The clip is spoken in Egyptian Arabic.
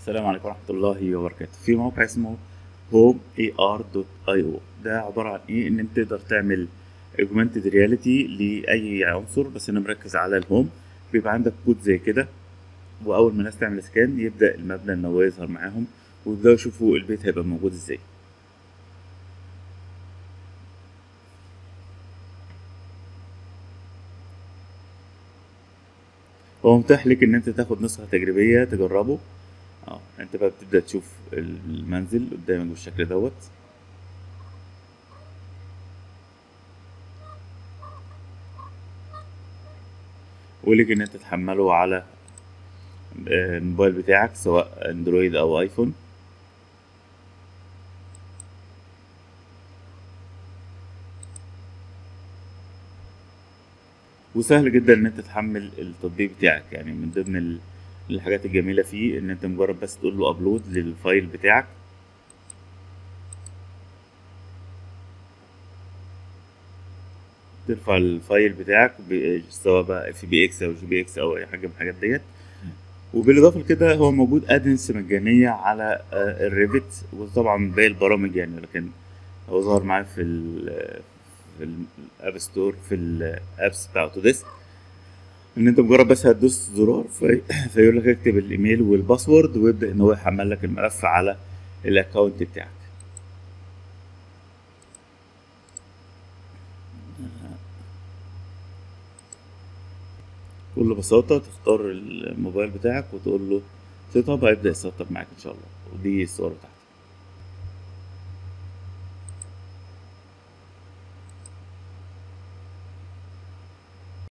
السلام عليكم ورحمة الله وبركاته في موقع اسمه homear.io ده عبارة عن ايه ان انت تقدر تعمل augmented reality لأي عنصر بس انا مركز على الهوم بيبقى عندك كود زي كده واول ما الناس تعمل سكان يبدأ المبنى ان هو يظهر معاهم ويبدأوا يشوفوا البيت هيبقى موجود ازاي هو متاح لك ان انت تاخد نسخة تجريبية تجربه اه انت بقى بتبدأ تشوف المنزل قدامك بالشكل دوت ولك ان انت تحمله على الموبايل بتاعك سواء اندرويد او ايفون وسهل جدا ان انت تحمل التطبيق بتاعك يعني من ضمن ال... الحاجات الجميلة فيه ان انت مجرد بس تقول له ابلود للفايل بتاعك ترفع الفايل بتاعك سواء بقى اف بي اكس او جي بي اكس او اي حاجة من الحاجات ديت وبالاضافة لكده هو موجود ادنس مجانية على الريفت وطبعا باقي البرامج يعني لكن هو ظهر معايا في ال في الاب ستور في الابس بتاع اوتوديسك ان انت مجرد بس هتدوس زرار في... فيقول لك اكتب الايميل والباسورد ويبدا ان هو يحمل لك الملف على الاكونت بتاعك بكل بساطة تختار الموبايل بتاعك وتقول له سيت اب هيبدأ يسطب معاك ان شاء الله ودي الصورة بتاعتك